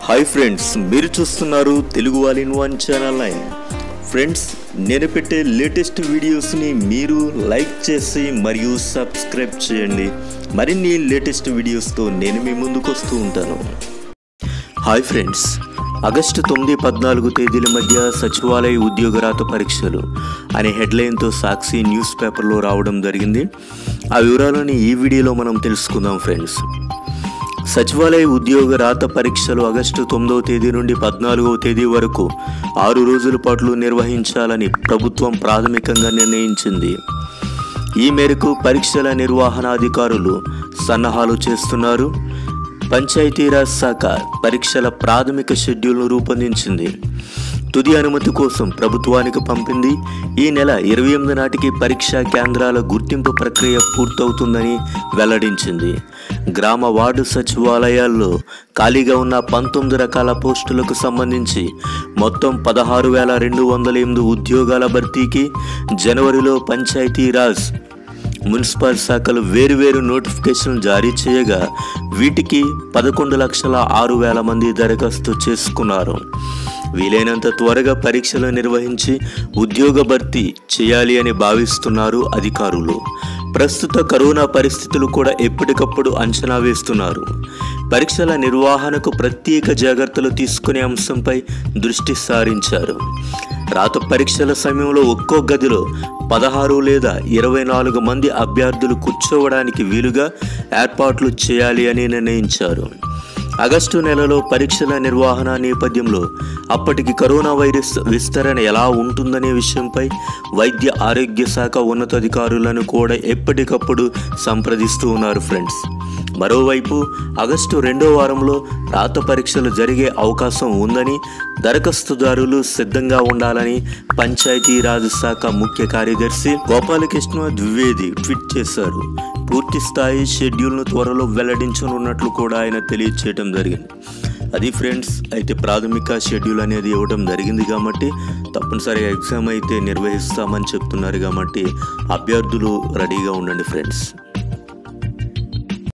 hi friends మీరు చూస్తున్నారు Telugu all in one channel లైన్ ఫ్రెండ్స్ నేను పెట్టే లేటెస్ట్ వీడియోస్ని మీరు లైక్ చేసి మరియు సబ్స్క్రైబ్ చేయండి మరిన్ని లేటెస్ట్ వీడియోస్తో నేను మీ ముందుకు వస్తూ ఉంటాను హాయ్ ఫ్రెండ్స్ ఆగస్టు తొమ్మిది పద్నాలుగు తేదీల మధ్య సచివాలయ ఉద్యోగరాత పరీక్షలు అనే హెడ్లైన్తో సాక్షి న్యూస్ పేపర్లో రావడం జరిగింది ఆ వివరాలని ఈ వీడియోలో మనం తెలుసుకుందాం ఫ్రెండ్స్ సచివాలయ ఉద్యోగ రాత పరీక్షలు ఆగస్టు తొమ్మిదవ తేదీ నుండి పద్నాలుగవ తేదీ వరకు ఆరు రోజుల పాటు నిర్వహించాలని ప్రభుత్వం ప్రాథమికంగా నిర్ణయించింది ఈ మేరకు పరీక్షల నిర్వహణాధికారులు సన్నాహాలు చేస్తున్నారు పంచాయతీరాజ్ శాఖ పరీక్షల ప్రాథమిక షెడ్యూల్ను రూపొందించింది తుది అనుమతి కోసం ప్రభుత్వానికి పంపింది ఈ నెల ఇరవై ఎనిమిది నాటికి పరీక్షా కేంద్రాల గుర్తింపు ప్రక్రియ పూర్తవుతుందని వెల్లడించింది గ్రామ వార్డు సచివాలయాల్లో ఖాళీగా ఉన్న పంతొమ్మిది రకాల పోస్టులకు సంబంధించి మొత్తం పదహారు వేల రెండు వందల ఎనిమిది ఉద్యోగాల భర్తీకి జనవరిలో పంచాయతీరాజ్ మున్సిపల్ శాఖలు వేరువేరు నోటిఫికేషన్లు జారీ చేయగా వీటికి పదకొండు లక్షల ఆరు వేల మంది దరఖాస్తు చేసుకున్నారు వీలైనంత త్వరగా పరీక్షలు నిర్వహించి ఉద్యోగ భర్తీ చేయాలి అని భావిస్తున్నారు అధికారులు ప్రస్తుత కరోనా పరిస్థితులు కూడా ఎప్పటికప్పుడు అంచనా వేస్తున్నారు పరీక్షల నిర్వహణకు ప్రత్యేక జాగ్రత్తలు తీసుకునే అంశంపై దృష్టి సారించారు రాత పరీక్షల సమయంలో ఒక్కో గదిలో పదహారు లేదా ఇరవై నాలుగు మంది అభ్యర్థులు కూర్చోవడానికి వీలుగా ఏర్పాట్లు చేయాలి అని నిర్ణయించారు ఆగస్టు నెలలో పరీక్షల నిర్వహణ నేపథ్యంలో అప్పటికి కరోనా వైరస్ విస్తరణ ఎలా ఉంటుందనే విషయంపై వైద్య ఆరోగ్య శాఖ ఉన్నతాధికారులను కూడా ఎప్పటికప్పుడు సంప్రదిస్తూ ఉన్నారు ఫ్రెండ్స్ మరోవైపు ఆగస్టు రెండో వారంలో రాత పరీక్షలు జరిగే అవకాశం ఉందని దరఖాస్తుదారులు సిద్ధంగా ఉండాలని పంచాయతీరాజ్ శాఖ ముఖ్య కార్యదర్శి గోపాలకృష్ణ ద్వివేది ట్వీట్ చేశారు పూర్తి స్థాయి షెడ్యూల్ను త్వరలో వెల్లడించనున్నట్లు కూడా ఆయన తెలియచేయడం జరిగింది అది ఫ్రెండ్స్ అయితే ప్రాథమిక షెడ్యూల్ అనేది ఇవ్వడం జరిగింది కాబట్టి తప్పనిసరిగా ఎగ్జామ్ అయితే నిర్వహిస్తామని చెప్తున్నారు కాబట్టి అభ్యర్థులు రెడీగా ఉండండి ఫ్రెండ్స్